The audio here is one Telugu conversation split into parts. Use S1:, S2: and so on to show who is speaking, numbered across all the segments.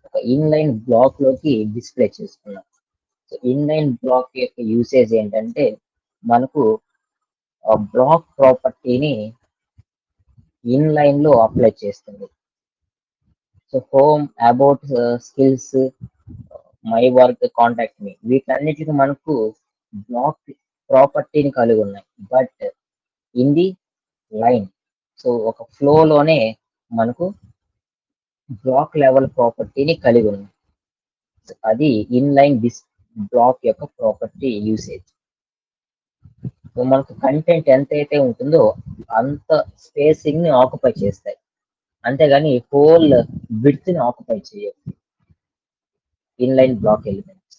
S1: ఒక ఇన్లైన్ బ్లాక్ లోకి డిస్ప్లే చేసుకున్నాం సో ఇన్లైన్ బ్లాక్ యొక్క యూసేజ్ ఏంటంటే మనకు ఆ బ్లాక్ ప్రాపర్టీని ఇన్లైన్ లో అప్లై చేస్తుంది so home about skills my work contact me వీటన్నిటికి మనకు బ్లాక్ ప్రాపర్టీని కలిగి ఉన్నాయి but in the line so ఒక ఫ్లో లోనే మనకు బ్లాక్ లెవెల్ ప్రాపర్టీని కలిగి ఉంది So, అది ఇన్ లైన్ డిస్ బ్లాక్ యొక్క ప్రాపర్టీ యూసేజ్ సో మనకు కంటెంట్ ఎంత అయితే ఉంటుందో అంత స్పేసింగ్ ని ఆక్యుపై చేస్తాయి అంతేగాని హోల్ విడ్త్ ని ఆక్యుపై చేయవు inline block elements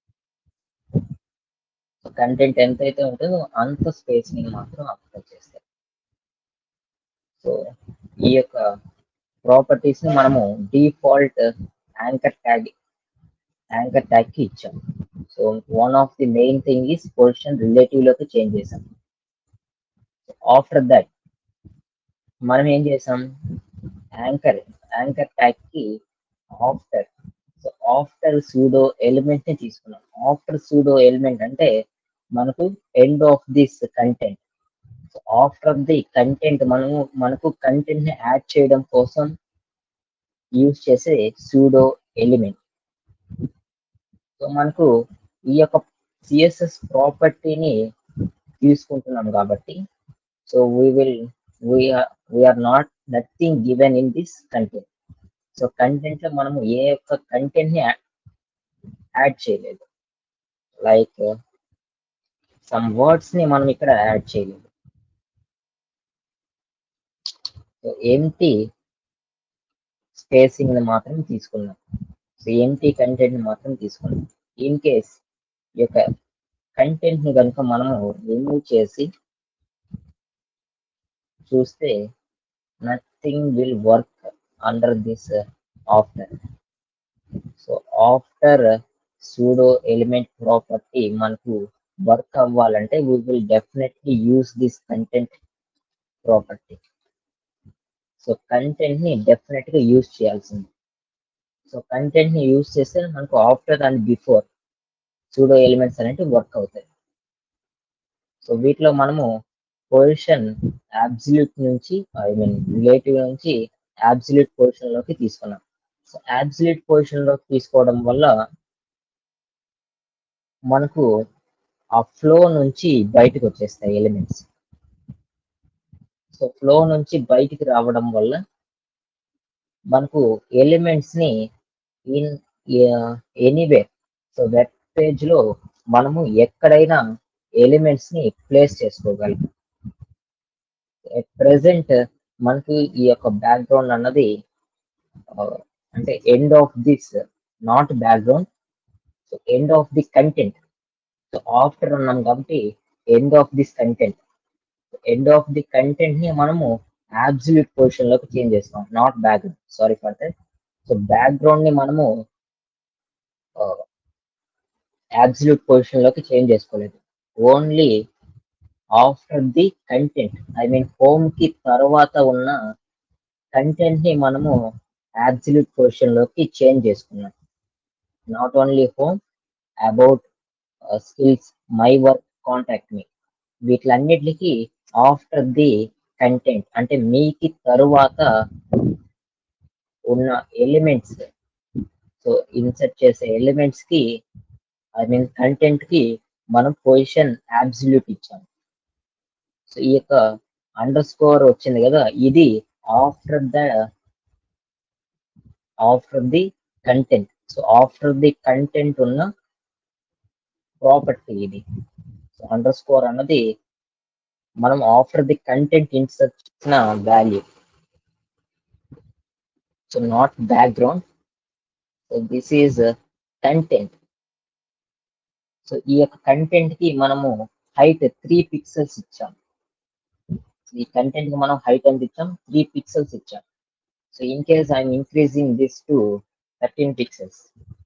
S1: content ఎంత అయితే ఉంటుందో అంత స్పేస్ ని మాత్రం ఆక్యుపై చేస్తాయి సో ఈ యొక్క ప్రాపర్టీస్ ని మనము default anchor tag anchor tag కి ఇచ్చాం so one of the main thing is position relative లోకి చేంజ్ చేసాం ఆఫ్టర్ దట్ మనం ఏం చేసాం యాంకర్ యాంకర్ ట్యాగ్ కి after so after pseudo element ని తీసుకున్నాం ఆఫ్టర్ సూడో ఎలిమెంట్ అంటే మనకు end of this content so after the content మనము మనకు కంటెంట్ ని యాడ్ చేయడం కోసం యూజ్ చేసే సూడో ఎలిమెంట్ సో మనకు ఈ యొక్క సిఎస్ఎస్ ప్రాపర్టీని తీసుకుంటున్నాం కాబట్టి so we will we are not nothing given in this content so content లో మనము ఏ యొక్క కంటెంట్ ని యాడ్ చేయలేదు లైక్ సమ్ వర్డ్స్ ని మనం ఇక్కడ యాడ్ చేయలేదు సో ఎంటీ స్పేసింగ్ ని మాత్రం తీసుకున్నాం సో ఎంటీ కంటెంట్ ని మాత్రం తీసుకున్నాం ఇన్ కేస్ ఈ యొక్క కంటెంట్ ని కనుక మనము రిమూవ్ చేసి చూస్తే nothing will work under this after so after pseudo element property మనకు వర్క్ అవ్వాలంటే we will definitely use this content property so content ని డెఫినెట్ గా యూజ్ చేయాల్సింది సో కంటెంట్ ని యూజ్ చేస్తే మనకు after and before pseudo elements అనేవి వర్క్ అవుతాయి సో వీటిలో మనము పొజిషన్ అబ్సల్యూట్ నుంచి ఐ మీన్ రిలేటివ్ నుంచి అబ్సల్యూట్ పొజిషన్ లోకి తీసుకున్నాం సో అబ్సల్యూట్ పొజిషన్ లోకి తీసుకోవడం వల్ల మనకు ఆ ఫ్లో నుంచి బయటకు వచ్చేస్తాయి ఎలిమెంట్స్ సో ఫ్లో నుంచి బయటికి రావడం వల్ల మనకు ఎలిమెంట్స్ ని in anywhere so web page లో మనము ఎక్కడైనా ఎలిమెంట్స్ ని ప్లేస్ చేసుకోగలం ఎట్ ప్రెసెంట్ మనకి ఈ యొక్క బ్యాక్గ్రౌండ్ అన్నది ఆ, అంటే end of this not background so end of the content so after ఉన్నాం కాబట్టి end of this content end of the content ని మనము అబ్సల్యూట్ పొజిషన్ లోకి చేంజ్ చేస్తాం not background sorry for that so background ని మనము అబ్సల్యూట్ పొజిషన్ లోకి చేంజ్ చేసుకోలేదు only after the content I mean home కి తర్వాత ఉన్న కంటెంట్ ని మనము అబ్సల్యూట్ పొజిషన్ లోకి చేంజ్ చేసుకున్నాం not only home about skills my work contact me వీటిలన్నిటికి ఆఫ్టర్ ది కంటెంట్ అంటే మీకి తరువాత ఉన్న ఎలిమెంట్స్ సో ఇన్సర్ట్ చేసే ఎలిమెంట్స్ కి ఐ మీన్ కంటెంట్ కి మనం పొజిషన్ అబ్సల్యూట్ ఇచ్చాం సో ఈ యొక్క అండర్ స్కోర్ వచ్చింది కదా ఇది after the after the content so after the content ఉన్న ప్రాపర్టీ ఇది సో అండర్ స్కోర్ అన్నది మనం ఆఫ్టర్ ది కంటెంట్ ఇన్సర్ట్ చేసిన value so not background so this is content so ఈ యొక్క కంటెంట్ కి మనము హైట్ త్రీ పిక్సెల్స్ ఇచ్చాం ఈ కంటెంట్ కి మనం హైట్ ఎంత ఇచ్చాం త్రీ పిక్సెల్స్ ఇచ్చాం so in case I'm increasing this to thirteen pixels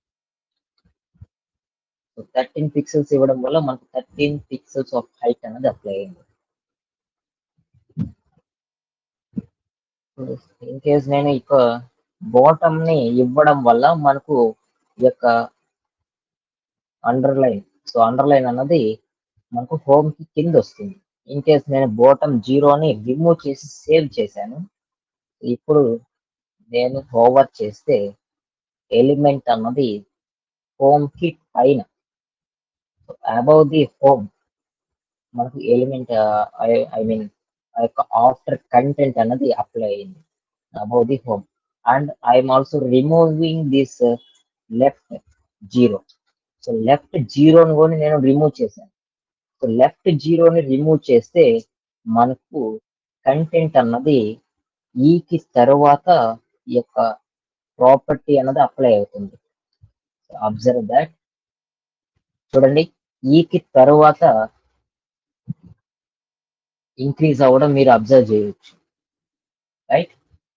S1: so thirteen pixels ఇవ్వడం వల్ల మనకు థర్టీన్ పిక్సెల్స్ ఆఫ్ హైట్ అనేది అప్లై అయింది ఇన్ కేస్ నేను ఇక బాటమ్ ని ఇవ్వడం వల్ల మనకు ఈ యొక్క అండర్లైన్ సో అండర్లైన్ అన్నది మనకు హోమ్ కి కింద వస్తుంది ఇన్ కేస్ నేను బాటమ్ జీరోని రిమూవ్ చేసి సేవ్ చేశాను ఇప్పుడు నేను ఓవర్ చేస్తే ఎలిమెంట్ అన్నది హోమ్ కి పైన అబౌవ్ ది హోమ్ మనకు ఎలిమెంట్ ఐ మీన్ ఆ యొక్క ఆఫ్టర్ కంటెంట్ అన్నది అప్లై అయింది above the home and I'm also removing this left zero so left జీరోని కూడా నేను రిమూవ్ చేశాను సో లెఫ్ట్ జీరోని రిమూవ్ చేస్తే మనకు కంటెంట్ అన్నది ఈకి తరువాత ఈ యొక్క ప్రాపర్టీ అన్నది అప్లై అవుతుంది అబ్జర్వ్ దాట్ చూడండి ఈకి తరువాత ఇంక్రీజ్ అవ్వడం మీరు అబ్జర్వ్ చేయొచ్చు రైట్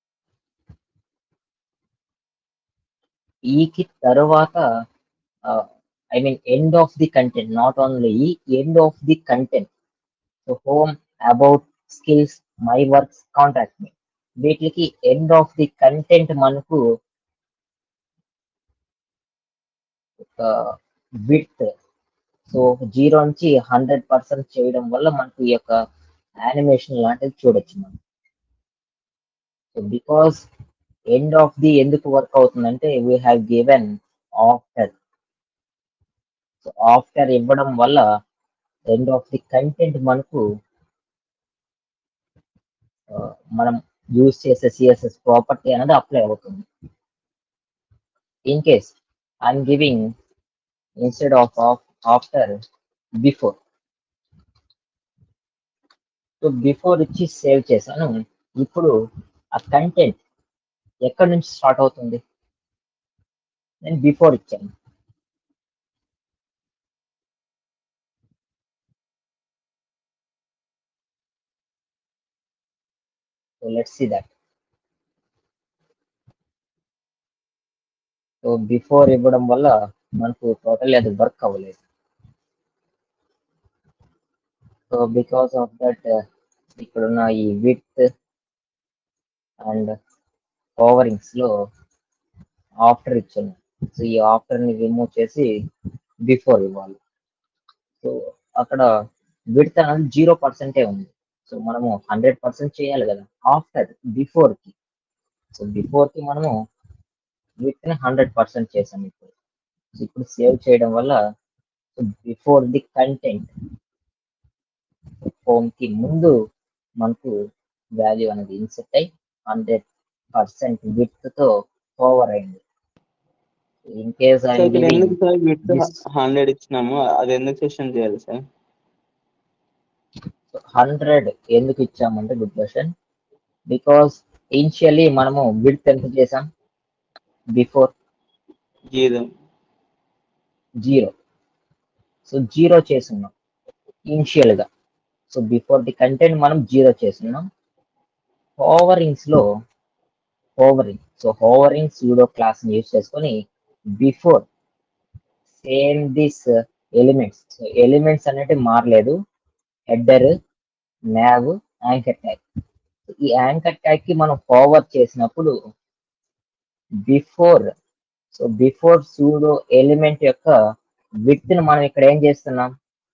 S1: ఈకి తరువాత I mean end of the content not only ఈ end of the content so home about skills my works contact me వీటికి ఎండ్ ఆఫ్ ది కంటెంట్ మనకు విత్ సో జీరో నుంచి హండ్రెడ్ పర్సెంట్ చేయడం వల్ల మనకు ఈ యొక్క యానిమేషన్ లాంటిది చూడొచ్చు మనం so because end of the ఎందుకు వర్క్ అవుతుందంటే we have given after so after ఇవ్వడం వల్ల ఎండ్ ఆఫ్ ది కంటెంట్ మనకు ఆ, మనం యూజ్ చేసే సిఎస్ఎస్ ప్రాపర్టీ అనేది అప్లై అవుతుంది in case I'm giving instead of of after before so before ఇచ్చి సేవ్ చేశాను ఇప్పుడు ఆ కంటెంట్ ఎక్కడి నుంచి స్టార్ట్ అవుతుంది నేను బిఫోర్ ఇచ్చాను so let's see that so before ఇవ్వడం వల్ల మనకు టోటల్ అది వర్క్ అవ్వలేదు సో బికాస్ ఆఫ్ దట్ ఇక్కడున్న ఈ విత్ అండ్ ఓవరింగ్స్ లో ఆఫ్టర్ ఇచ్చాను సో ఈ ఆఫ్టర్ ని రిమూవ్ చేసి బిఫోర్ ఇవ్వాలి సో అక్కడ విడ్త్ అనేది జీరో పర్సెంటే ఉంది సో మనము హండ్రెడ్ పర్సెంట్ చేయాలి కదా ఆఫ్టర్ బిఫోర్ కి సో బిఫోర్ కి మనము విత్ ని హండ్రెడ్ పర్సెంట్ చేసాం ఇప్పుడు సో ఇప్పుడు సేవ్ చేయడం వల్ల బిఫోర్ ది కంటెంట్ హోమ్ కి ముందు మనకు వాల్యూ అనేది ఇన్సెట్ అయి హండ్రెడ్ పర్సెంట్ విత్ తో ఓవర్ అయింది ఇన్ కేస్
S2: సో
S1: ఐఎమ్
S2: ఇక్కడ ఎందుకు సార్ విత్
S1: this-
S2: హండ్రెడ్ ఇచ్చినాము అది ఎందుకు క్వశ్చన్ చేయాలి సార్
S1: హండ్రెడ్ ఎందుకు ఇచ్చామంటే గుడ్ క్వశ్చన్ బికాస్ ఇనిషియల్లీ మనము విడ్త్ ఎంత చేసాం before
S2: zero
S1: zero so zero చేస్తున్నాం ఇనిషియల్ గా సో బిఫోర్ ది కంటెంట్ మనం జీరో చేస్తున్నాం హోవరింగ్స్ లో hovering so hovering pseudo class ని యూజ్ చేసుకొని before same this elements so elements అనేవి మారలేదు హెడర్ నావ్ యాంకర్ ట్యాగ్ ఈ యాంకర్ ట్యాగ్ కి మనం ఫార్వర్డ్ చేసినప్పుడు before so before pseudo element యొక్క విత్ ని మనం ఇక్కడ ఏం చేస్తున్నాం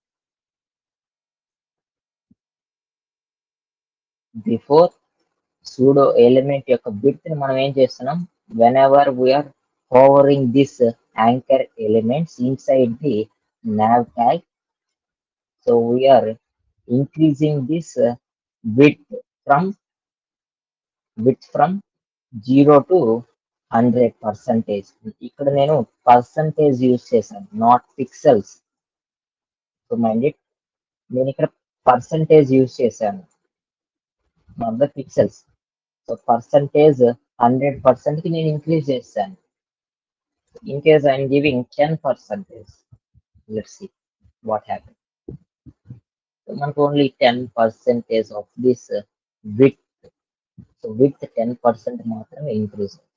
S1: బిఫోర్ సూడో ఎలిమెంట్ యొక్క విత్ ని మనం ఏం చేస్తున్నాం whenever we're hovering this anchor elements inside the nav tag so we are increasing this uh, width from width from 0 to 100 percentage ఇక్కడ నేను పర్సంటేజ్ యూజ్ చేశాను not pixels so mind it నేను ఇక్కడ పర్సంటేజ్ యూజ్ చేశాను not the pixels so percentage hundred percent కి నేను ఇంక్రీజ్ చేశాను in case I'm giving ten percentage let's see what happen so మనకు only ten percentage of this width so width ten percent మాత్రమే ఇంక్రీజ్ అవుతుంది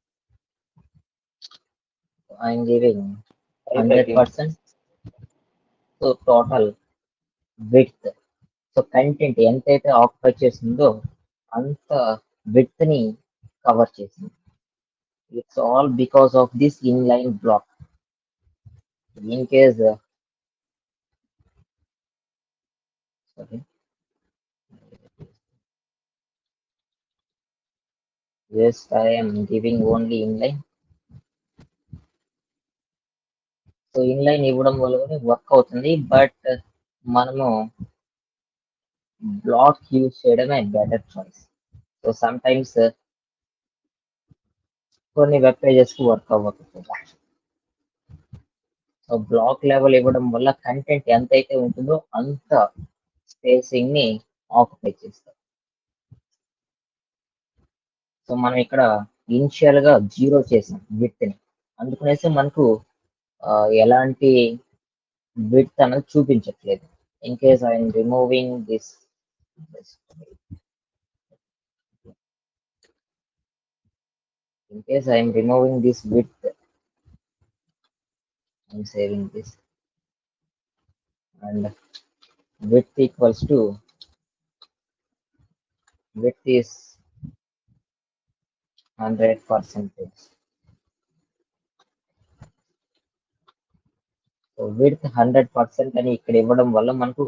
S1: I'm giving hundred percent so total width so content ఎంతైతే ఆక్యుపై చేసిందో అంత విత్ ని కవర్ చేసింది it's all because of this inline block in case uh, sorry yes i am giving only inline so inline ఇవ్వడం వల్ల వర్క్ అవుతుంది బట్ మనము బ్లాక్ యూజ్ చేయడమే better choice so sometimes కొన్ని వెబ్ పేజెస్ కి వర్క్ అవ్వకపోతే సో బ్లాక్ లెవెల్ ఇవ్వడం వల్ల కంటెంట్ ఎంత అయితే ఉంటుందో అంత స్పేసింగ్ ని ఆక్యుపై చేస్తారు సో మనం ఇక్కడ ఇనిషియల్ గా జీరో చేసాం విత్ ని అందుకనేసి మనకు ఆ, ఎలాంటి విత్ అనేది చూపించట్లేదు in case I'm removing this in case I'm removing this width I'm saving this and width equals to width is 100 percentage so width hundred percent అని ఇక్కడ ఇవ్వడం వల్ల మనకు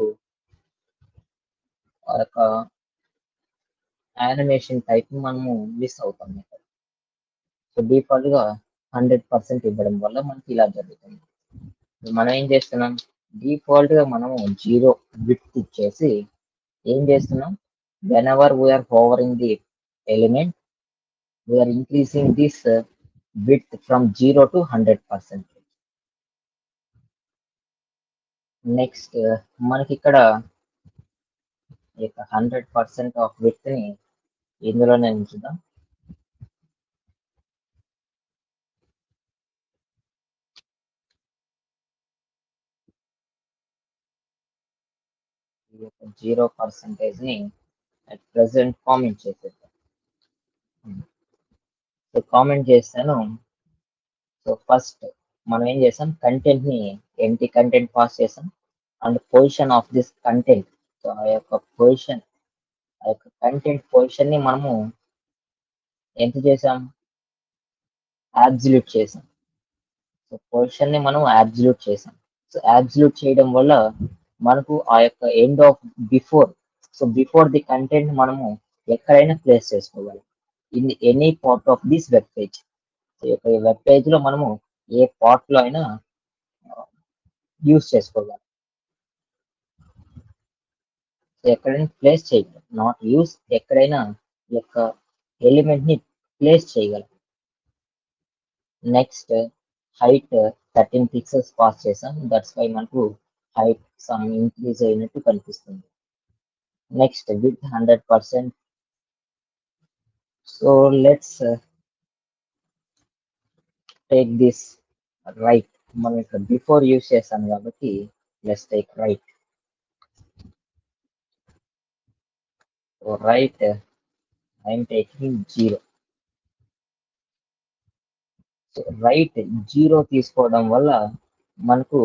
S1: ఆ యొక్క యానిమేషన్ టైప్ మనము మిస్ అవుతాం ఇక్కడ సో డిఫాల్ట్ గా హండ్రెడ్ పర్సెంట్ ఇవ్వడం వల్ల మనకి ఇలా జరుగుతుంది సో మనం ఏం చేస్తున్నాం డిఫాల్ట్ గా మనము జీరో విడ్త్ ఇచ్చేసి ఏం చేస్తున్నాం whenever we're hovering the element we're increasing this width from zero to hundred percent next మనకి ఇక్కడ హండ్రెడ్ పర్సెంట్ ఆఫ్ విత్ ని ఇందులోనే ఉంచుదాం ఈ యొక్క జీరో పర్సెంటేజ్ ని అట్ ప్రెసెంట్ కామెంట్ చేసేద్దాం సో కామెంట్ చేస్తాను సో ఫస్ట్ మనం ఏం చేసాం కంటెంట్ ని ఎంటీ కంటెంట్ పాస్ చేసాం and position of this content so ఆ యొక్క పొజిషన్ ఆ యొక్క కంటెంట్ పొజిషన్ ని మనము ఎంత చేసాం యాబ్జల్యూట్ చేసాం సో పొజిషన్ ని మనం యాబ్జల్యూట్ చేసాం సో యాబ్జల్యూట్ చేయడం వల్ల మనకు ఆ యొక్క end of before so before the content మనము ఎక్కడైనా ప్లేస్ చేసుకోవాలి in any part of this web page ఈ యొక్క వెబ్ పేజ్ లో మనము ఏ పార్ట్ లో అయినా యూస్ చేసుకోవాలి సో ఎక్కడైనా ప్లేస్ చేయగలం నాట్ యూస్ ఎక్కడైనా ఈ యొక్క ఎలిమెంట్ ని ప్లేస్ చేయగలం next height thirteen pixels pass చేసాం దట్స్ వై మనకు హైట్ సమ్ ఇంక్రీజ్ అయినట్టు కనిపిస్తుంది next width hundred percent so let's take this right మనం ఇక్కడ బిఫోర్ యూస్ చేస్తాం కాబట్టి let's take right so right I'm taking zero so right zero తీసుకోవడం వల్ల మనకు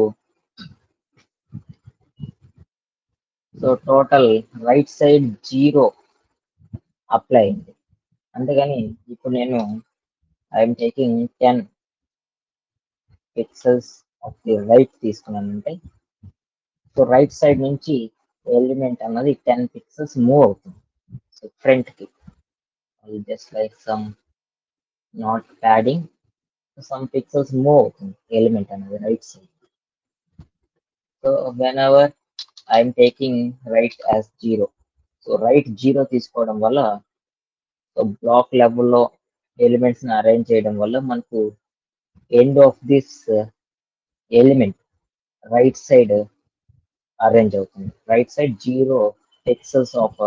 S1: so total right side zero apply అయింది అంతేగాని ఇప్పుడు నేను I'm taking ten pixels of the right తీసుకున్నానంటే సో రైట్ సైడ్ నుంచి ఎలిమెంట్ అన్నది టెన్ పిక్సెల్స్ మూవ్ అవుతుంది సో ఫ్రంట్ కి just like some not padding some pixels move అవుతుంది ఎలిమెంట్ అనేది right side so whenever I'm taking right as zero so right zero తీసుకోవడం వల్ల సో బ్లాక్ లెవెల్లో ఎలిమెంట్స్ ని అరేంజ్ చేయడం వల్ల మనకు end of this element right side arrange అవుతుంది right side zero pixels of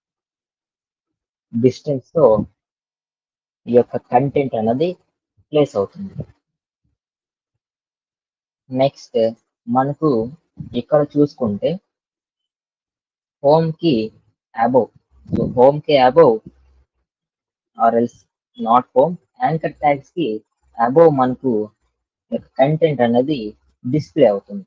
S1: distance తో ఈ యొక్క కంటెంట్ అన్నది ప్లేస్ అవుతుంది నెక్స్ట్ మనకు ఇక్కడ చూసుకుంటే హోమ్ కి అబౌవ్ సో హోమ్ కి above or else not home anchor tags కి అబౌవ్ మనకు కంటెంట్ అనేది డిస్ప్లే అవుతుంది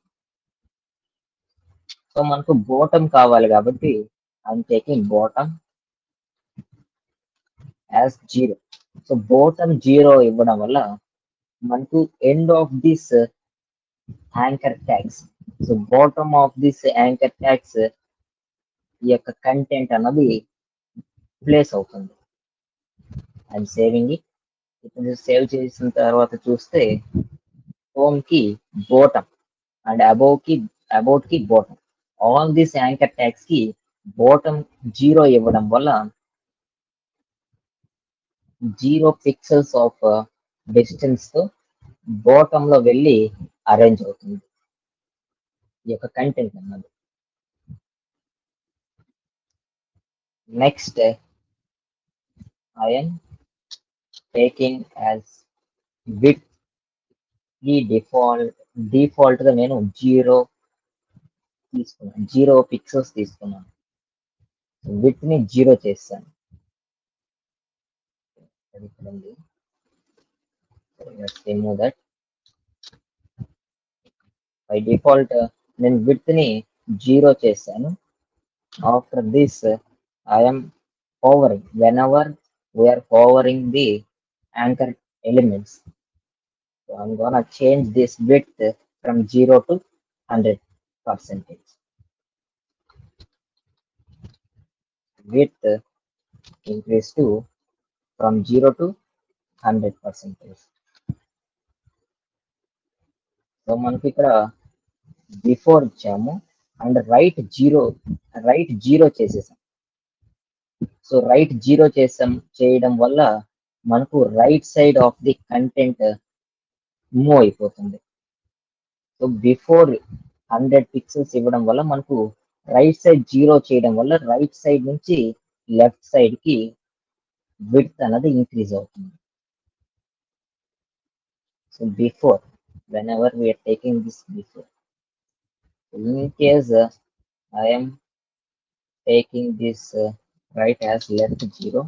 S1: సో మనకు బోటం కావాలి కాబట్టి I'm taking bottom as zero so bottom zero ఇవ్వడం వల్ల మనకు end of this anchor tags so bottom of this anchor tags ఈ యొక్క కంటెంట్ అన్నది ప్లేస్ అవుతుంది అండ్ సేవింగ్ ఇప్పుడు సేవ్ చేసిన తర్వాత చూస్తే హోమ్ కి బోటమ్ అండ్ అబౌవ్ కి అబౌట్ కి bottom all this anchor tags కి బోటమ్ జీరో ఇవ్వడం వల్ల జీరో పిక్సెల్స్ ఆఫ్ డిస్టెన్స్ తో బాటమ్ లో వెళ్ళి అరేంజ్ అవుతుంది ఈ యొక్క కంటెంట్ అన్నది next I'm taking as width ఈ డిఫాల్ట్ డిఫాల్ట్ గా నేను జీరో తీసుకున్నాను జీరో పిక్సెల్స్ తీసుకున్నాను విత్ ని జీరో చేస్తాను అది ఇక్కడ ఉంది రిమూవ్ దట్ బై డిఫాల్ట్ నేను విత్ ని జీరో చేశాను after this I'm hovering when whenever we're hovering the anchor elements So I'm gonna change this width from zero to hundred percentage. Width increase to from zero to hundred percentage. So మనకి ఇక్కడ బిఫోర్ ఇచ్చాము and right zero right zero చేసేసాం సో రైట్ జీరో చేసాం చేయడం వల్ల మనకు right side of the content move అయిపోతుంది సో బిఫోర్ హండ్రెడ్ పిక్సెల్స్ ఇవ్వడం వల్ల మనకు రైట్ సైడ్ జీరో చేయడం వల్ల రైట్ సైడ్ నుంచి లెఫ్ట్ సైడ్ కి విడ్త్ అనేది ఇంక్రీజ్ అవుతుంది so before whenever we're taking this before in case I am taking this right as left zero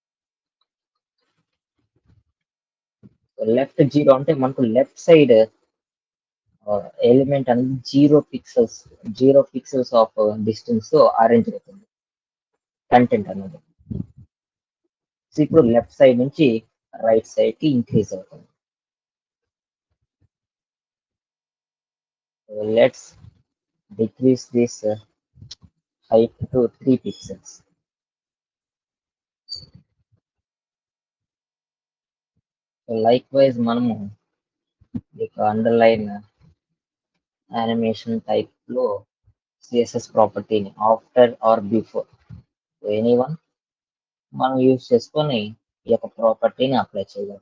S1: left zero అంటే మనకు లెఫ్ట్ సైడ్ ఎలిమెంట్ అనేది zero pixels zero pixels of distance తో అరేంజ్ అవుతుంది కంటెంట్ అనేది సో ఇప్పుడు లెఫ్ట్ సైడ్ నుంచి రైట్ సైడ్ కి ఇంక్రీజ్ అవుతుంది let's decrease this height to three pixels likewise మనము ఇక అండర్లైన్ యానిమేషన్ టైప్ లో సిఎస్ఎస్ ప్రాపర్టీని after or before any one మనం యూజ్ చేసుకొని ఈ యొక్క ప్రాపర్టీని అప్లై చేయగలం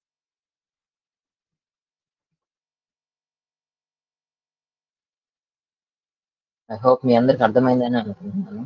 S1: ఐ హోప్ మీ అందరికి అర్థమైందని అనుకుంటున్నాను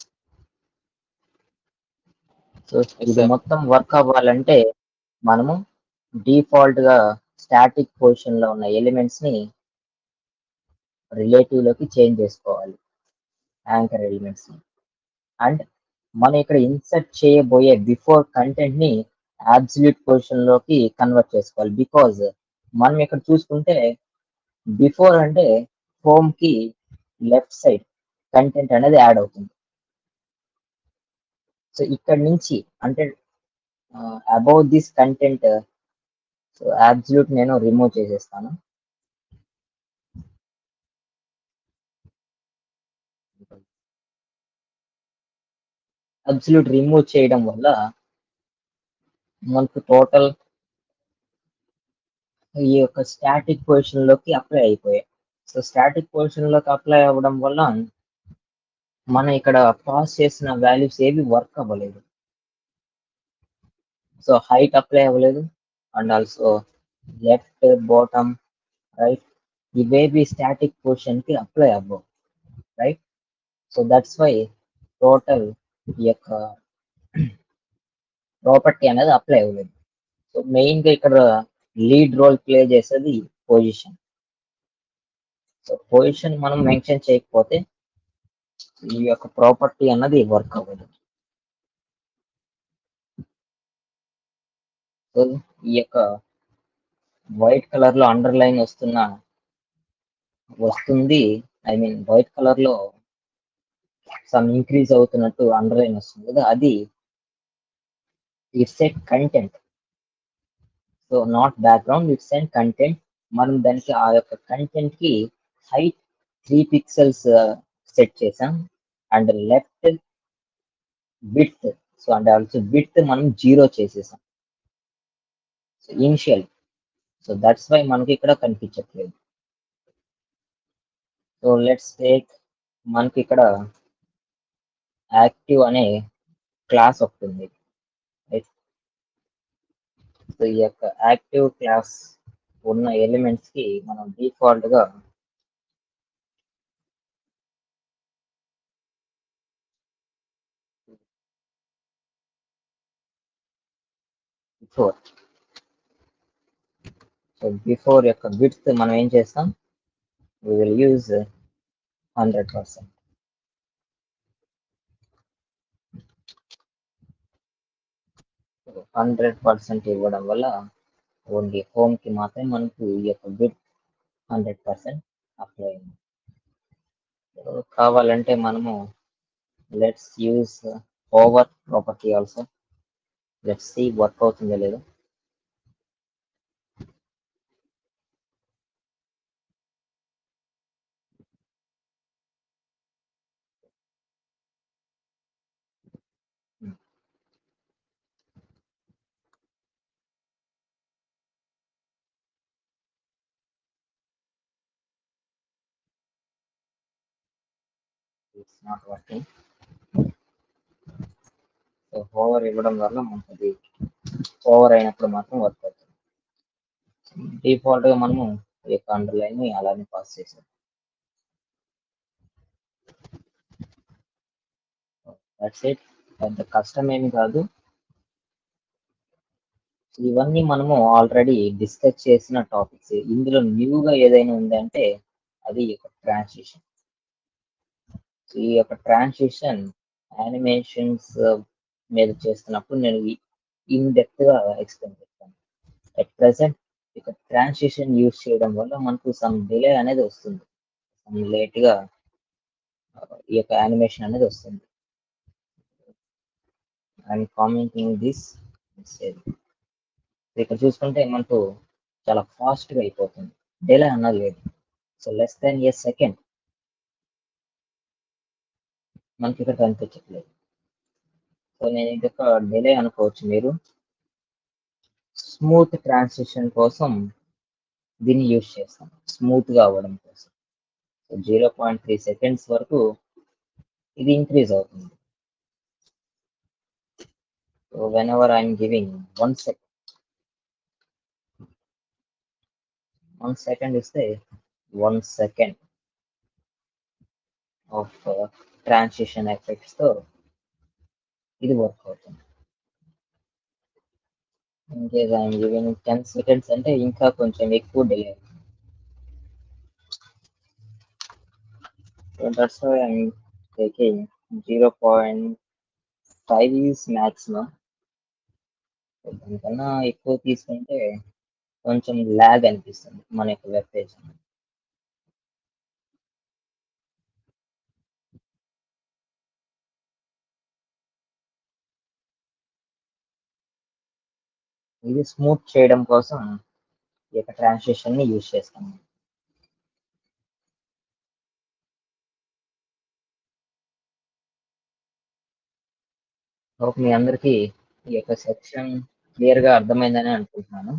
S1: సో ఇది
S2: sir.
S1: మొత్తం వర్క్ అవ్వాలంటే మనము డిఫాల్ట్ గా స్టాటిక్ పొజిషన్ లో ఉన్న ఎలిమెంట్స్ ని రిలేటివ్ లోకి చేంజ్ చేసుకోవాలి యాంకర్ ఎలిమెంట్స్ ని అండ్ మనం ఇక్కడ ఇన్సర్ట్ చేయబోయే బిఫోర్ కంటెంట్ ని అబ్సల్యూట్ పొజిషన్ లోకి కన్వర్ట్ చేసుకోవాలి బికాజ్ మనం ఇక్కడ చూసుకుంటే బిఫోర్ అంటే హోమ్ కి లెఫ్ట్ సైడ్ కంటెంట్ అనేది యాడ్ అవుతుంది సో ఇక్కడ నుంచి అంటే above this content so absolute నేను రిమూవ్ చేసేస్తాను అబ్సల్యూట్ రిమూవ్ చేయడం వల్ల మనకు టోటల్ ఈ యొక్క స్టాటిక్ పొజిషన్ లోకి అప్లై అయిపోయాయి సో స్టాటిక్ పొజిషన్ లోకి అప్లై అవ్వడం వల్ల మనం ఇక్కడ పాస్ చేసిన వాల్యూస్ ఏవి వర్క్ అవ్వలేదు సో హైట్ అప్లై అవ్వలేదు and also left bottom right ఇవేవి స్టాటిక్ పొజిషన్ కి అప్లై అవ్వవు right so that's why total ఈ యొక్క ప్రాపర్టీ అనేది అప్లై అవ్వలేదు సో మెయిన్ గా ఇక్కడ లీడ్ రోల్ ప్లే చేసేది పొజిషన్ సో పొజిషన్ మనం మెన్షన్ చేయకపోతే ఈ యొక్క ప్రాపర్టీ అన్నది వర్క్ అవ్వదు సో ఈ యొక్క వైట్ కలర్ లో అండర్లైన్ వస్తున్న వస్తుంది ఐ మీన్ వైట్ కలర్ లో సమ్ ఇంక్రీజ్ అవుతున్నట్టు అండర్లైన్ వస్తుంది కదా అది it's a content so not background it's and content మనం దానికి ఆ యొక్క కంటెంట్ కి హైట్ త్రీ పిక్సెల్స్ సెట్ చేసాం and left width so and also width మనం జీరో చేసేసాం so initial so that's why మనకి ఇక్కడ కనిపించట్లేదు సో లెట్స్ టేక్ మనకి ఇక్కడ యాక్టివ్ అనే క్లాస్ ఒకటి ఉంది సో ఈ యొక్క యాక్టివ్ క్లాస్ ఉన్న ఎలిమెంట్స్ కి మనం డిఫాల్ట్ గా బిఫోర్ సో బిఫోర్ యొక్క విడ్త్ మనం ఏం చేస్తాం we will use uh, 100%. Hundred percent ఇవ్వడం వల్ల ఓన్లీ హోమ్ కి మాత్రమే మనకు ఈ యొక్క బిట్ హండ్రెడ్ పర్సెంట్ అప్లై అయింది So, కావాలంటే మనము let's use hover property also let's see work అవుతుందో లేదో it's not working so hover ఇవ్వడం వల్ల మనకు అది ఓవర్ అయినప్పుడు మాత్రం వర్క్ అవుతుంది డిఫాల్ట్ గా మనము ఈ యొక్క అండర్లైన్ ని అలానే పాస్ చేసాం దట్స్ ఇట్ పెద్ద కష్టం ఏమి కాదు ఇవన్నీ మనము ఆల్రెడీ డిస్కస్ చేసిన టాపిక్స్ ఇందులో న్యూగా ఏదైనా ఉందంటే అది ఈ యొక్క ట్రాన్సిషన్ ఈ యొక్క ట్రాన్సిషన్ యానిమేషన్స్ మీద చేస్తున్నప్పుడు నేను ఇన్ డెప్త్ గా ఎక్స్ప్లెయిన్ చేస్తాను అట్ ప్రెసెంట్ ఇక ట్రాన్సిషన్ యూజ్ చేయడం వల్ల మనకు సమ్ డిలే అనేది వస్తుంది సమ్ లేట్ గా ఈ యొక్క యానిమేషన్ అనేది వస్తుంది అండ్ కామెంటింగ్ దిస్ ఇక్కడ చూసుకుంటే మనకు చాలా ఫాస్ట్ గా అయిపోతుంది డిలే అన్నది లేదు so less than a second మనకి ఇక్కడ కనిపించట్లేదు సో నేను ఇది ఒక డిలే అనుకోవచ్చు మీరు స్మూత్ ట్రాన్సిషన్ కోసం దీన్ని యూజ్ చేస్తాం స్మూత్ గా అవ్వడం కోసం so zero point three seconds వరకు ఇది ఇంక్రీజ్ అవుతుంది so whenever I'm giving one second one second ఇస్తే one second of transition effects తో ఇది వర్క్ అవుతుంది in case I'm giving ten seconds అంటే ఇంకా కొంచెం ఎక్కువ డిలే అవుతుంది so that's why I'm taking zero point five is maximum దానికన్నా ఎక్కువ తీసుకుంటే కొంచెం ల్యాగ్ అనిపిస్తుంది మన యొక్క వెబ్ పేజ్ ఇది స్మూత్ చేయడం కోసం ఈ యొక్క ట్రాన్సిషన్ ని యూజ్ చేస్తాము హోప్ మీ అందరికీ ఈ యొక్క సెక్షన్ క్లియర్ గా అర్థమైందని అనుకుంటున్నాను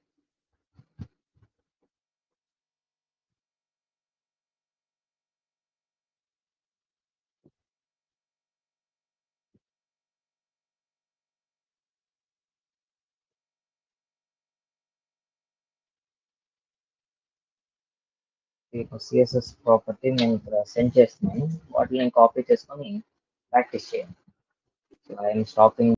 S1: ఈ యొక్క సిఎస్ఎస్ ప్రాపర్టీ నేను ఇక్కడ సెండ్ చేస్తున్నాను వాటిని నేను కాపీ చేసుకొని ప్రాక్టీస్ చేయండి సో ఐఎమ్ స్టాపింగ్